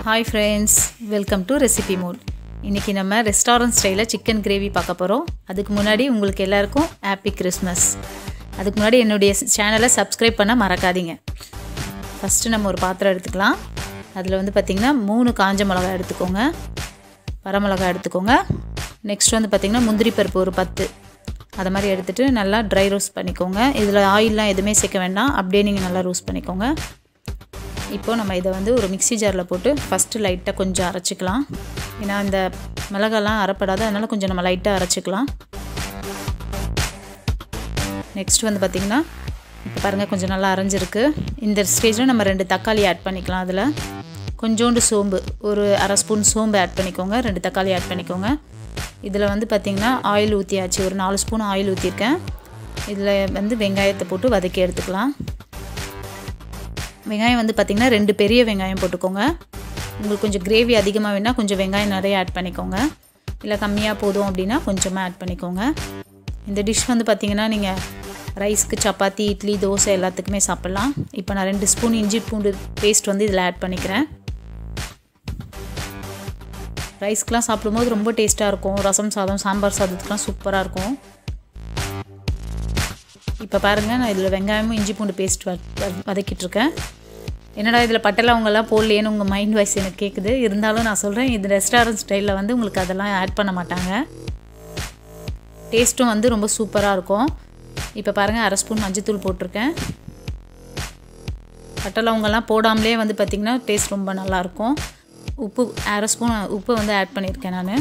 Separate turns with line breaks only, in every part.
hi friends welcome to recipe mode இன்றைக்கி நம்ம restaurant ஸ்டைலில் சிக்கன் கிரேவி பார்க்க போகிறோம் அதுக்கு முன்னாடி உங்களுக்கு எல்லாருக்கும் ஹாப்பி கிறிஸ்மஸ் அதுக்கு முன்னாடி என்னுடைய சேனலை சப்ஸ்கிரைப் பண்ண மறக்காதீங்க ஃபஸ்ட்டு நம்ம ஒரு பாத்திரம் எடுத்துக்கலாம் அதில் வந்து பார்த்திங்கன்னா மூணு காஞ்ச மிளகாய் எடுத்துக்கோங்க வரமிளகாய் எடுத்துக்கோங்க நெக்ஸ்ட் வந்து பார்த்திங்கன்னா முந்திரி பருப்பு ஒரு பத்து அதை மாதிரி எடுத்துகிட்டு நல்லா ட்ரை ரோஸ்ட் பண்ணிக்கோங்க இதில் ஆயிலெலாம் எதுவுமே சேர்க்க வேண்டாம் அப்படியே நீங்கள் நல்லா ரோஸ்ட் பண்ணிக்கோங்க இப்போது நம்ம இதை வந்து ஒரு மிக்ஸி ஜாரில் போட்டு ஃபஸ்ட்டு லைட்டாக கொஞ்சம் அரைச்சிக்கலாம் ஏன்னா இந்த மிளகாலாம் அரைப்படாது அதனால் கொஞ்சம் நம்ம லைட்டாக அரைச்சிக்கலாம் நெக்ஸ்ட் வந்து பார்த்திங்கன்னா இப்போ பாருங்கள் கொஞ்சம் நல்லா அரைஞ்சிருக்கு இந்த ஸ்டேஜில் நம்ம ரெண்டு தக்காளி ஆட் பண்ணிக்கலாம் அதில் கொஞ்சோண்டு சோம்பு ஒரு அரை ஸ்பூன் சோம்பு ஆட் பண்ணிக்கோங்க ரெண்டு தக்காளி ஆட் பண்ணிக்கோங்க இதில் வந்து பார்த்திங்கன்னா ஆயில் ஊற்றியாச்சு ஒரு நாலு ஸ்பூன் ஆயில் ஊற்றிருக்கேன் இதில் வந்து வெங்காயத்தை போட்டு வதக்கி எடுத்துக்கலாம் வெங்காயம் வந்து பார்த்திங்கன்னா ரெண்டு பெரிய வெங்காயம் போட்டுக்கோங்க உங்களுக்கு கொஞ்சம் கிரேவி அதிகமாக வேணால் கொஞ்சம் வெங்காயம் நிறைய ஆட் பண்ணிக்கோங்க இல்லை கம்மியாக போதும் அப்படின்னா கொஞ்சமாக ஆட் பண்ணிக்கோங்க இந்த டிஷ் வந்து பார்த்திங்கன்னா நீங்கள் ரைஸ்க்கு சப்பாத்தி இட்லி தோசை எல்லாத்துக்குமே சாப்பிட்லாம் இப்போ நான் ரெண்டு ஸ்பூன் இஞ்சி பூண்டு பேஸ்ட் வந்து இதில் ஆட் பண்ணிக்கிறேன் ரைஸ்க்கெலாம் சாப்பிடும்போது ரொம்ப டேஸ்ட்டாக இருக்கும் ரசம் சாதம் சாம்பார் சாதத்துக்குலாம் சூப்பராக இருக்கும் இப்போ பாருங்கள் நான் இதில் வெங்காயமும் இஞ்சி பூண்டு பேஸ்ட் வ வதக்கிட்டுருக்கேன் என்னடா இதில் பட்டலவங்கெல்லாம் போடலையேன்னு உங்கள் மைண்ட் வாய்ஸ் எனக்கு கேட்குது இருந்தாலும் நான் சொல்கிறேன் இது ரெஸ்டாரண்ட் ஸ்டைலில் வந்து உங்களுக்கு அதெல்லாம் ஆட் பண்ண மாட்டாங்க டேஸ்ட்டும் வந்து ரொம்ப சூப்பராக இருக்கும் இப்போ பாருங்கள் அரை ஸ்பூன் மஞ்சத்தூள் போட்டிருக்கேன் பட்டலவங்கெல்லாம் போடாமலே வந்து பார்த்திங்கன்னா டேஸ்ட் ரொம்ப நல்லாயிருக்கும் உப்பு அரை ஸ்பூன் உப்பு வந்து ஆட் பண்ணியிருக்கேன் நான்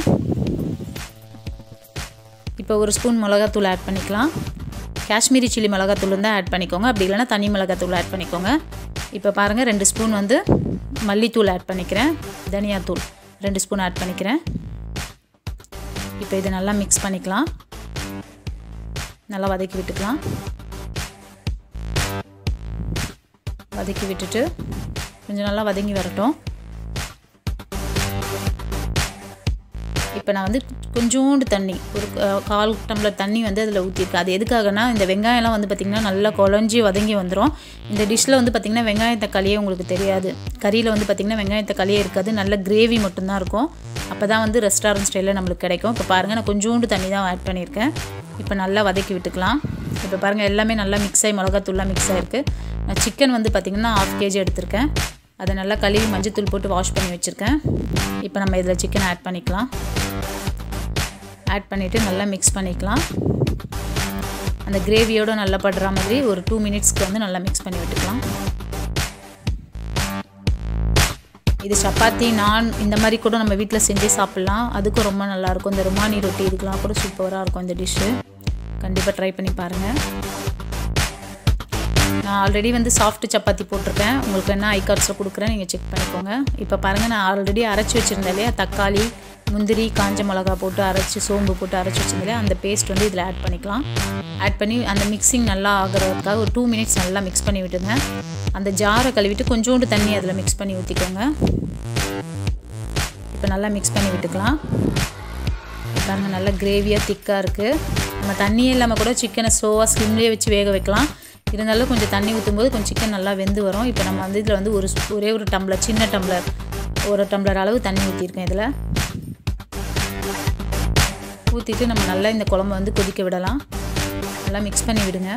இப்போ ஒரு ஸ்பூன் மிளகாத்தூள் ஆட் பண்ணிக்கலாம் காஷ்மீரி சில்லி மிளகாத்தூள் இருந்தால் ஆட் பண்ணிக்கோங்க அப்படி இல்லைனா தனி மிளகாத்தூள் ஆட் பண்ணிக்கோங்க இப்போ பாருங்கள் ரெண்டு ஸ்பூன் வந்து மல்லித்தூள் ஆட் பண்ணிக்கிறேன் தனியாத்தூள் ரெண்டு ஸ்பூன் ஆட் பண்ணிக்கிறேன் இப்போ இதை நல்லா மிக்ஸ் பண்ணிக்கலாம் நல்லா வதக்கி விட்டுக்கலாம் வதக்கி விட்டுட்டு கொஞ்சம் நல்லா வதங்கி வரட்டும் இப்போ நான் வந்து கொஞ்சோண்டு தண்ணி ஒரு கால் டம்ளர் தண்ணி வந்து அதில் ஊற்றிருக்கேன் அது எதுக்காகனா இந்த வெங்காயம்லாம் வந்து பார்த்திங்கன்னா நல்லா குழஞ்சி வதங்கி வந்துடும் இந்த டிஷ்ஷில் வந்து பார்த்திங்கன்னா வெங்காயம் தக்காளியே உங்களுக்கு தெரியாது கறியில் வந்து பார்த்திங்கன்னா வெங்காயம் தக்காளியே இருக்காது நல்ல கிரேவி மட்டும்தான் இருக்கும் அப்போ தான் வந்து ரெஸ்டாரண்ட் ஸ்டைலில் நம்மளுக்கு கிடைக்கும் இப்போ பாருங்கள் நான் கொஞ்சோண்டு தண்ணி தான் ஆட் பண்ணியிருக்கேன் இப்போ நல்லா வதக்கி விட்டுக்கலாம் இப்போ பாருங்கள் எல்லாமே நல்லா மிக்ஸ் ஆகி மிளகாத்தூள்லாம் மிக்ஸ் ஆகிருக்கு நான் சிக்கன் வந்து பார்த்திங்கன்னா ஆஃப் கேஜி எடுத்திருக்கேன் அதை நல்லா கழுவி மஞ்சத்தூள் போட்டு வாஷ் பண்ணி வச்சுருக்கேன் இப்போ நம்ம இதில் சிக்கன் ஆட் பண்ணிக்கலாம் ஆட் பண்ணிவிட்டு நல்லா மிக்ஸ் பண்ணிக்கலாம் அந்த கிரேவியோடு நல்லா படுற மாதிரி ஒரு டூ மினிட்ஸ்க்கு வந்து நல்லா மிக்ஸ் பண்ணி விட்டுக்கலாம் இது சப்பாத்தி நான் இந்த மாதிரி கூட நம்ம வீட்டில் செஞ்சு சாப்பிட்லாம் அதுக்கும் ரொம்ப நல்லாயிருக்கும் இந்த ருமானி ரொட்டி இதுக்கெலாம் கூட சூப்பராக இருக்கும் இந்த டிஷ்ஷு கண்டிப்பாக ட்ரை பண்ணி பாருங்கள் நான் ஆல்ரெடி வந்து சாஃப்ட் சப்பாத்தி போட்டிருக்கேன் உங்களுக்கு என்ன ஐ கார்ட்ஸில் கொடுக்குறேன் நீங்கள் செக் பண்ணிக்கோங்க இப்போ பாருங்கள் நான் ஆல்ரெடி அரைச்சி வச்சுருந்தேன் இல்லையா தக்காளி முந்திரி காஞ்ச மிளகா போட்டு அரைச்சி சோம்பு போட்டு அரைச்சி வச்சிருந்தேன் அந்த பேஸ்ட் வந்து இதில் ஆட் பண்ணிக்கலாம் ஆட் பண்ணி அந்த மிக்சிங் நல்லா ஆகிறதுக்காக ஒரு டூ மினிட்ஸ் நல்லா மிக்ஸ் பண்ணி விட்டுங்க அந்த ஜாரை கழுவிட்டு கொஞ்சோண்டு தண்ணி அதில் மிக்ஸ் பண்ணி ஊற்றிக்கோங்க இப்போ நல்லா மிக்ஸ் பண்ணி விட்டுக்கலாம் பாருங்க நல்லா கிரேவியாக திக்காக இருக்குது நம்ம தண்ணியே இல்லாமல் கூட சிக்கனை ஸ்லோவாக ஸ்லிம்லேயே வச்சு வேக வைக்கலாம் இருந்தாலும் கொஞ்சம் தண்ணி ஊற்றும்போது கொஞ்சம் சிக்கன் நல்லா வெந்து வரும் இப்போ நம்ம வந்து இதில் வந்து ஒரு ஒரே ஒரு டம்ளர் சின்ன டம்ளர் ஒரு டம்ளர் அளவு தண்ணி ஊற்றிருக்கேன் இதில் ஊற்றிட்டு நம்ம நல்லா இந்த குழம்பு வந்து கொதிக்க விடலாம் நல்லா மிக்ஸ் பண்ணி விடுங்க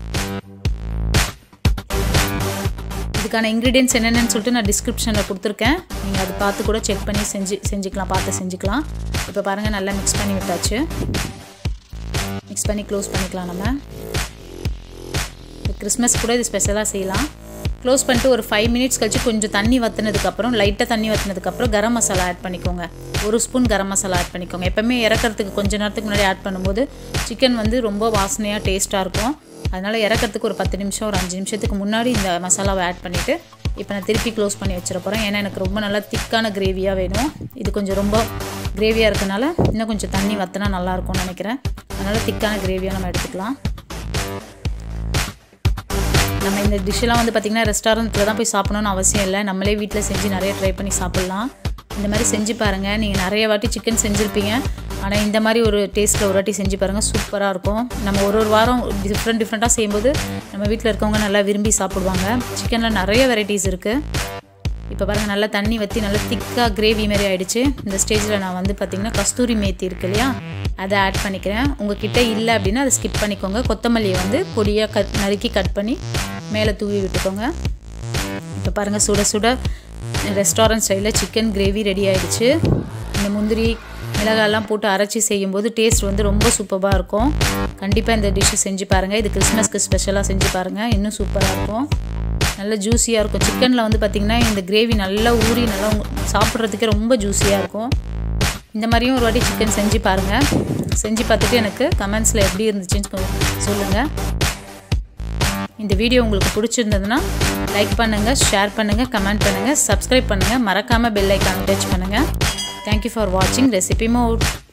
இதுக்கான இன்க்ரீடியன்ஸ் என்னென்னு சொல்லிட்டு நான் டிஸ்கிரிப்ஷனில் கொடுத்துருக்கேன் நீங்கள் அது பார்த்து கூட செக் பண்ணி செஞ்சு செஞ்சுக்கலாம் பார்த்து செஞ்சுக்கலாம் இப்போ பாருங்கள் நல்லா மிக்ஸ் பண்ணி விட்டாச்சு மிக்ஸ் பண்ணி க்ளோஸ் பண்ணிக்கலாம் நம்ம கிறிஸ்மஸ் கூட இது ஸ்பெஷலாக செய்யலாம் க்ளோஸ் பண்ணிட்டு ஒரு ஃபைவ் மினிட்ஸ் கழிச்சு கொஞ்சம் தண்ணி வற்றினதுக்கப்புறம் லைட்டாக தண்ணி வற்றினதுக்கப்புறம் கரம் மசாலா ஆட் பண்ணிக்கோங்க ஒரு ஸ்பூன் கரம் மசாலா ஆட் பண்ணிக்கோங்க எப்போவுமே இறக்கிறதுக்கு கொஞ்சம் நேரத்துக்கு முன்னாடி ஆட் பண்ணும்போது சிக்கன் வந்து ரொம்ப வாசனையாக டேஸ்ட்டாக இருக்கும் அதனால் இறக்கிறதுக்கு ஒரு பத்து நிமிஷம் ஒரு அஞ்சு நிமிஷத்துக்கு முன்னாடி இந்த மசாலாவை ஆட் பண்ணிவிட்டு இப்போ நான் திருப்பி க்ளோஸ் பண்ணி வச்சிட போகிறேன் ஏன்னா எனக்கு ரொம்ப நல்லா திக்கான கிரேவியாக வேணும் இது கொஞ்சம் ரொம்ப கிரேவியாக இருக்கனால இன்னும் கொஞ்சம் தண்ணி வற்றினா நல்லாயிருக்கும்னு நினைக்கிறேன் அதனால் திக்கான கிரேவியாக நம்ம எடுத்துக்கலாம் நம்ம இந்த டிஷ்ஷெல்லாம் வந்து பார்த்திங்கன்னா ரெஸ்டாரண்ட்டில் தான் போய் சாப்பிடணும்னு அவசியம் இல்லை நம்மளே வீட்டில் செஞ்சு நிறைய ட்ரை பண்ணி சாப்பிட்லாம் இந்த மாதிரி செஞ்சு பாருங்கள் நீங்கள் நிறைய வாட்டி சிக்கன் செஞ்சுருப்பீங்க ஆனால் இந்த மாதிரி ஒரு டேஸ்ட்டில் ஒரு வாட்டி செஞ்சு பாருங்கள் சூப்பராக இருக்கும் நம்ம ஒரு ஒரு வாரம் டிஃப்ரெண்ட் டிஃப்ரெண்ட்டாக செய்யும்போது நம்ம வீட்டில் இருக்கவங்க நல்லா விரும்பி சாப்பிடுவாங்க சிக்கனில் நிறைய வெரைட்டிஸ் இருக்குது இப்போ பாருங்கள் நல்லா தண்ணி வற்றி நல்லா திக்காக கிரேவி மாதிரி ஆயிடுச்சு இந்த ஸ்டேஜில் நான் வந்து பார்த்திங்கன்னா கஸ்தூரி மேத்தி இருக்கு இல்லையா அதை ஆட் பண்ணிக்கிறேன் உங்ககிட்ட இல்லை அப்படின்னா அதை ஸ்கிப் பண்ணிக்கோங்க கொத்தமல்லியை வந்து பொடியாக கட் நறுக்கி கட் பண்ணி மேலே தூவி விட்டுக்கோங்க இப்போ பாருங்கள் சுட சுட ரெஸ்டாரண்ட் ஸ்டைலில் சிக்கன் கிரேவி ரெடி ஆயிடுச்சு இந்த முந்திரி மிளகாயெல்லாம் போட்டு அரைச்சி செய்யும்போது டேஸ்ட் வந்து ரொம்ப சூப்பராக இருக்கும் கண்டிப்பாக இந்த டிஷ்ஷு செஞ்சு பாருங்கள் இது கிறிஸ்மஸ்க்கு ஸ்பெஷலாக செஞ்சு பாருங்கள் இன்னும் சூப்பராக இருக்கும் நல்ல ஜூஸியாக இருக்கும் சிக்கனில் வந்து பார்த்திங்கன்னா இந்த கிரேவி நல்லா ஊறி நல்லா உங்க- சாப்பிட்றதுக்கே ரொம்ப ஜூஸியாக இருக்கும் இந்த மாதிரியும் ஒரு வாட்டி சிக்கன் செஞ்சு பாருங்கள் செஞ்சு பார்த்துட்டு எனக்கு கமெண்ட்ஸில் எப்படி இருந்துச்சுன்னு சொல்லுங்கள் இந்த வீடியோ உங்களுக்கு பிடிச்சிருந்ததுன்னா லைக் பண்ணுங்கள் ஷேர் பண்ணுங்கள் கமெண்ட் பண்ணுங்கள் சப்ஸ்கிரைப் பண்ணுங்கள் மறக்காமல் பெல் ஐக்கான் டச் பண்ணுங்கள் தேங்க்யூ ஃபார் வாட்சிங் ரெசிபி மோட்